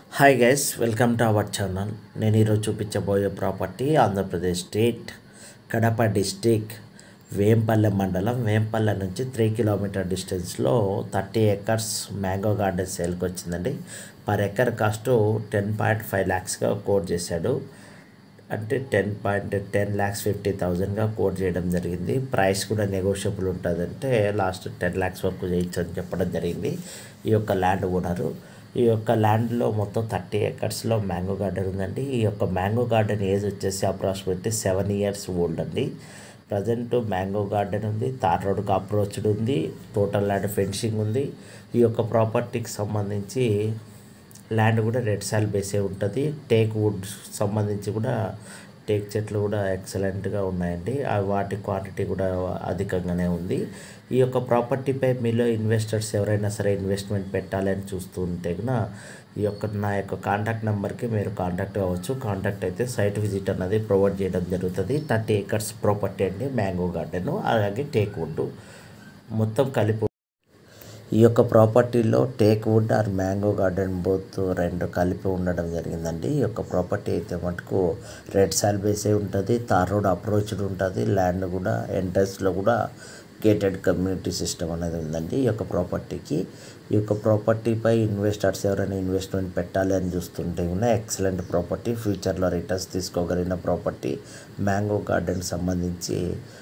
hi guys welcome to our channel నేను ఈరోజు చూపించబోయే property Andhra Pradesh state Kadapa district Vempalle mandal Vempalle నుంచి త్రీ కిలోమీటర్ డిస్టెన్స్లో థర్టీ ఎకర్స్ మ్యాంగో గార్డెన్ సేల్కి వచ్చిందండి per acre cost ten point five ల్యాక్స్గా కోట్ చేశాడు అంటే ten point ten lakhs fifty థౌజండ్గా కోట్ చేయడం జరిగింది ప్రైస్ కూడా నెగోషియబుల్ ఉంటుందంటే లాస్ట్ టెన్ ల్యాక్స్ వరకు చేయొచ్చు అని చెప్పడం జరిగింది ఈ యొక్క ల్యాండ్ ఓనరు ఈ యొక్క ల్యాండ్లో మొత్తం థర్టీ ఎకర్స్లో మ్యాంగో గార్డెన్ ఉందండి ఈ యొక్క మ్యాంగో గార్డెన్ ఏజ్ వచ్చేసి అప్రాక్సిమేట్లీ సెవెన్ ఇయర్స్ ఓల్డ్ అండి ప్రజెంట్ మ్యాంగో గార్డెన్ ఉంది తార్ రోడ్కి అప్రోచ్డ్ ఉంది టోటల్ ల్యాండ్ ఫెన్సింగ్ ఉంది ఈ యొక్క ప్రాపర్టీకి సంబంధించి ల్యాండ్ కూడా రెడ్ సాల్ బేసే ఉంటుంది టేక్ వుడ్ సంబంధించి కూడా టేక్ చెట్లు కూడా ఎక్సలెంట్గా ఉన్నాయండి ఆ వాటి క్వాంటిటీ కూడా అధికంగానే ఉంది ఈ యొక్క ప్రాపర్టీపై మీలో ఇన్వెస్టర్స్ ఎవరైనా సరే ఇన్వెస్ట్మెంట్ పెట్టాలని చూస్తూ ఉంటే కూడా ఈ యొక్క నా యొక్క కాంటాక్ట్ నెంబర్కి మీరు కాంటాక్ట్ అవ్వచ్చు కాంటాక్ట్ అయితే సైట్ విజిట్ అన్నది ప్రొవైడ్ చేయడం జరుగుతుంది థర్టీ ఏకర్స్ ప్రాపర్టీ అండి మ్యాంగో గార్డెన్ అలాగే టేక్ వుడ్ మొత్తం కలిపి ఈ యొక్క ప్రాపర్టీలో teak wood or mango garden both రెండు కలిపి ఉండడం జరిగిందండి ఈ యొక్క ప్రాపర్టీ అయితే మటుకు రెడ్ సాల్ బేసే ఉంటుంది తార్ రోడ్ అప్రోచ్డ్ ఉంటుంది ల్యాండ్ కూడా ఎంట్రన్స్లో కూడా గేటెడ్ కమ్యూనిటీ సిస్టమ్ అనేది ఉందండి ఈ యొక్క ప్రాపర్టీకి ఈ యొక్క ప్రాపర్టీపై ఇన్వెస్టర్స్ ఎవరైనా ఇన్వెస్ట్మెంట్ పెట్టాలి అని చూస్తుంటే కూడా ఎక్సలెంట్ ప్రాపర్టీ ఫ్యూచర్లో రిటర్న్స్ తీసుకోగలిగిన ప్రాపర్టీ మ్యాంగో గార్డెన్ సంబంధించి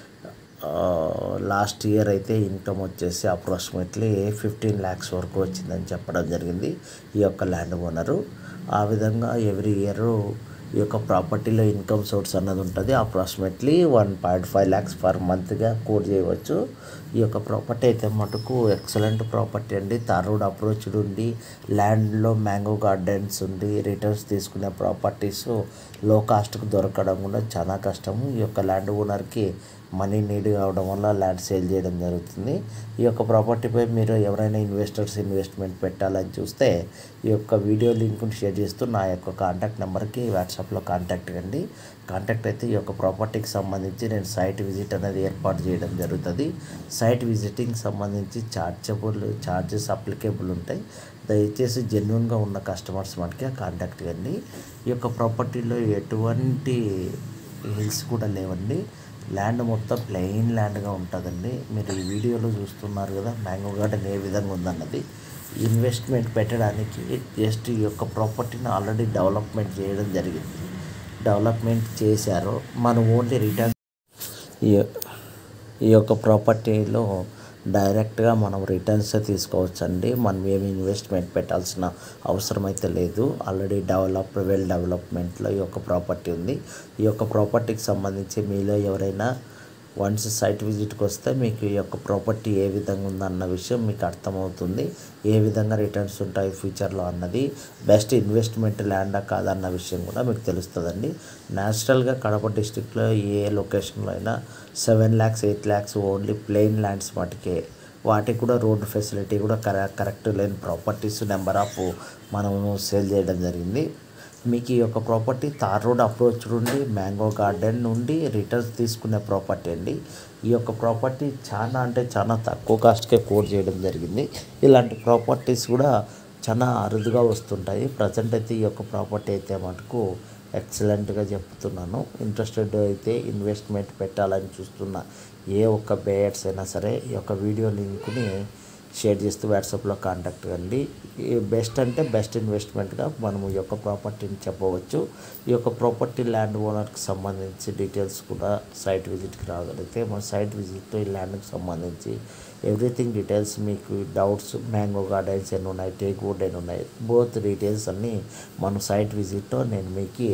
లాస్ట్ ఇయర్ అయితే ఇన్కమ్ వచ్చేసి అప్రాక్సిమేట్లీ ఫిఫ్టీన్ ల్యాక్స్ వరకు వచ్చిందని చెప్పడం జరిగింది ఈ యొక్క ల్యాండ్ ఓనరు ఆ విధంగా ఎవ్రీ ఇయర్ ఈ యొక్క ప్రాపర్టీలో ఇన్కమ్ సోర్స్ అన్నది ఉంటుంది approximately one point five lakhs per మంత్గా కోట్ చేయవచ్చు ఈ యొక్క ప్రాపర్టీ అయితే మటుకు ఎక్సలెంట్ ప్రాపర్టీ అండి తార్ రోడ్ అప్రోచ్డ్ ఉండి ల్యాండ్లో మ్యాంగో గార్డెన్స్ ఉండి రిటర్న్స్ తీసుకునే ప్రాపర్టీస్ లో కాస్ట్కి దొరకడం కూడా చాలా కష్టము ఈ యొక్క ల్యాండ్ ఓనర్కి మనీ నీడ్ కావడం వల్ల ల్యాండ్ సేల్ చేయడం జరుగుతుంది ఈ యొక్క ప్రాపర్టీపై మీరు ఎవరైనా ఇన్వెస్టర్స్ ఇన్వెస్ట్మెంట్ పెట్టాలని చూస్తే ఈ యొక్క వీడియో లింక్ని షేర్ చేస్తూ నా యొక్క కాంటాక్ట్ నెంబర్కి వాట్సాప్లో కాంటాక్ట్ కండి కాంటాక్ట్ అయితే ఈ యొక్క ప్రాపర్టీకి సంబంధించి నేను సైట్ విజిట్ అనేది ఏర్పాటు చేయడం జరుగుతుంది సైట్ విజిటింగ్ సంబంధించి చార్జబుల్ ఛార్జెస్ అప్లికేబుల్ ఉంటాయి దయచేసి జెన్యున్గా ఉన్న కస్టమర్స్ మనకి కాంటాక్ట్ కండి ఈ యొక్క ప్రాపర్టీలో ఎటువంటి హిల్స్ కూడా లేవండి ల్యాండ్ మొత్తం ప్లెయిన్ ల్యాండ్గా ఉంటుందండి మీరు ఈ వీడియోలో చూస్తున్నారు కదా మ్యాంగో గార్డెన్ ఏ విధంగా ఉందన్నది ఇన్వెస్ట్మెంట్ పెట్టడానికి జస్ట్ ఈ యొక్క ప్రాపర్టీని ఆల్రెడీ డెవలప్మెంట్ చేయడం జరిగింది డెవలప్మెంట్ చేశారు మనం ఓన్లీ రిటర్న్ ఈ ఈ యొక్క ప్రాపర్టీలో డైరెక్ట్గా మనం రిటర్న్స్ తీసుకోవచ్చు అండి మనం ఏమి ఇన్వెస్ట్మెంట్ పెట్టాల్సిన అవసరం అయితే లేదు ఆల్రెడీ డెవలప్ వెల్ డెవలప్మెంట్లో ఈ యొక్క ప్రాపర్టీ ఉంది ఈ యొక్క ప్రాపర్టీకి సంబంధించి మీలో ఎవరైనా వన్స్ సైట్ విజిట్కి వస్తే మీకు ఈ యొక్క ప్రాపర్టీ ఏ విధంగా ఉందన్న విషయం మీకు అర్థమవుతుంది ఏ విధంగా రిటర్న్స్ ఉంటాయి ఫ్యూచర్లో అన్నది బెస్ట్ ఇన్వెస్ట్మెంట్ ల్యాండా కాదన్న విషయం కూడా మీకు తెలుస్తుందండి న్యాచురల్గా కడప డిస్టిక్లో ఏ లొకేషన్లో అయినా seven lakhs eight lakhs only plain lands మటుకే వాటికి కూడా రోడ్డు ఫెసిలిటీ కూడా కర కరెక్ట్ లేని ప్రాపర్టీస్ నెంబర్ ఆఫ్ మనము సేల్ చేయడం జరిగింది మీకు ఈ యొక్క ప్రాపర్టీ తార్ రోడ్ అప్రోచ్ నుండి మ్యాంగో గార్డెన్ నుండి రిటర్న్స్ తీసుకునే ప్రాపర్టీ అండి ఈ యొక్క ప్రాపర్టీ చాలా అంటే చాలా తక్కువ కాస్ట్కే కోట్ చేయడం జరిగింది ఇలాంటి ప్రాపర్టీస్ కూడా చాలా అరుదుగా వస్తుంటాయి ప్రజెంట్ అయితే ఈ యొక్క ప్రాపర్టీ అయితే మటుకు ఎక్సలెంట్గా చెప్తున్నాను ఇంట్రెస్టెడ్ అయితే ఇన్వెస్ట్మెంట్ పెట్టాలని చూస్తున్న ఏ ఒక్క బేయర్స్ అయినా సరే ఈ యొక్క వీడియో లింక్ని షేర్ చేస్తూ వాట్సాప్లో కాంటాక్ట్ కండి బెస్ట్ అంటే బెస్ట్ ఇన్వెస్ట్మెంట్గా మనం ఈ యొక్క ప్రాపర్టీని చెప్పవచ్చు ఈ యొక్క ప్రాపర్టీ ల్యాండ్ ఓనర్కి సంబంధించి డీటెయిల్స్ కూడా సైట్ విజిట్కి రాగలిగితే మన సైట్ విజిట్ ఈ ల్యాండ్కి సంబంధించి ఎవ్రీథింగ్ డీటెయిల్స్ మీకు డౌట్స్ మ్యాంగో గార్డెన్స్ ఎన్ని ఉన్నాయి టేక్ వుడ్ ఎన్ని ఉన్నాయి బోత్ డీటెయిల్స్ అన్నీ మన సైట్ విజిట్లో నేను మీకు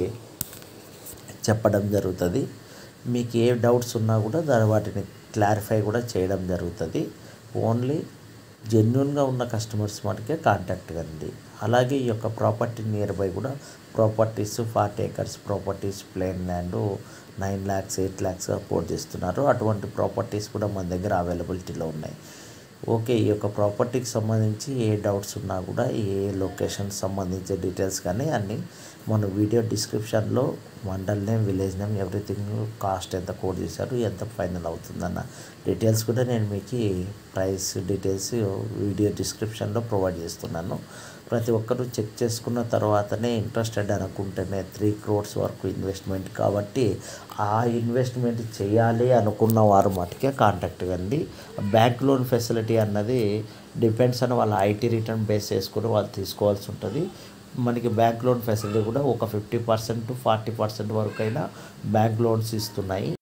చెప్పడం జరుగుతుంది మీకు ఏ డౌట్స్ ఉన్నా కూడా దాని వాటిని క్లారిఫై కూడా చేయడం జరుగుతుంది ఓన్లీ జెన్యున్గా ఉన్న కస్టమర్స్ మటుకే కాంటాక్ట్ కండి అలాగే ఈ యొక్క ప్రాపర్టీ నియర్ బై కూడా properties forty acres properties plain land nine lakhs eight ల్యాక్స్గా కోట్ చేస్తున్నారు అటువంటి ప్రాపర్టీస్ కూడా మన దగ్గర అవైలబిలిటీలో ఉన్నాయి ఓకే ఈ యొక్క ప్రాపర్టీకి సంబంధించి ఏ డౌట్స్ ఉన్నా కూడా ఏ లొకేషన్ సంబంధించిన డీటెయిల్స్ కానీ అన్నీ మన వీడియో డిస్క్రిప్షన్లో mandal name village name everything cost ఎంత కోడ్ చేశారు ఎంత ఫైనల్ అవుతుందన్న డీటెయిల్స్ కూడా నేను మీకు ప్రైస్ డీటెయిల్స్ వీడియో డిస్క్రిప్షన్లో ప్రొవైడ్ చేస్తున్నాను ప్రతి ఒక్కరూ చెక్ చేసుకున్న తర్వాతనే ఇంట్రెస్టెడ్ అనుకుంటేనే త్రీ క్రోర్స్ వరకు ఇన్వెస్ట్మెంట్ కాబట్టి ఆ ఇన్వెస్ట్మెంట్ చేయాలి అనుకున్న వారు మటుకే కాంటాక్ట్ కండి బ్యాంక్ లోన్ ఫెసిలిటీ అన్నది డిపెండ్స్ అని వాళ్ళ ఐటీ రిటర్న్ బేస్ చేసుకుని వాళ్ళు తీసుకోవాల్సి ఉంటుంది మనకి బ్యాంక్ లోన్ ఫెసిలిటీ కూడా ఒక fifty percent to forty percent వరకు అయినా బ్యాంక్ లోన్స్ ఇస్తున్నాయి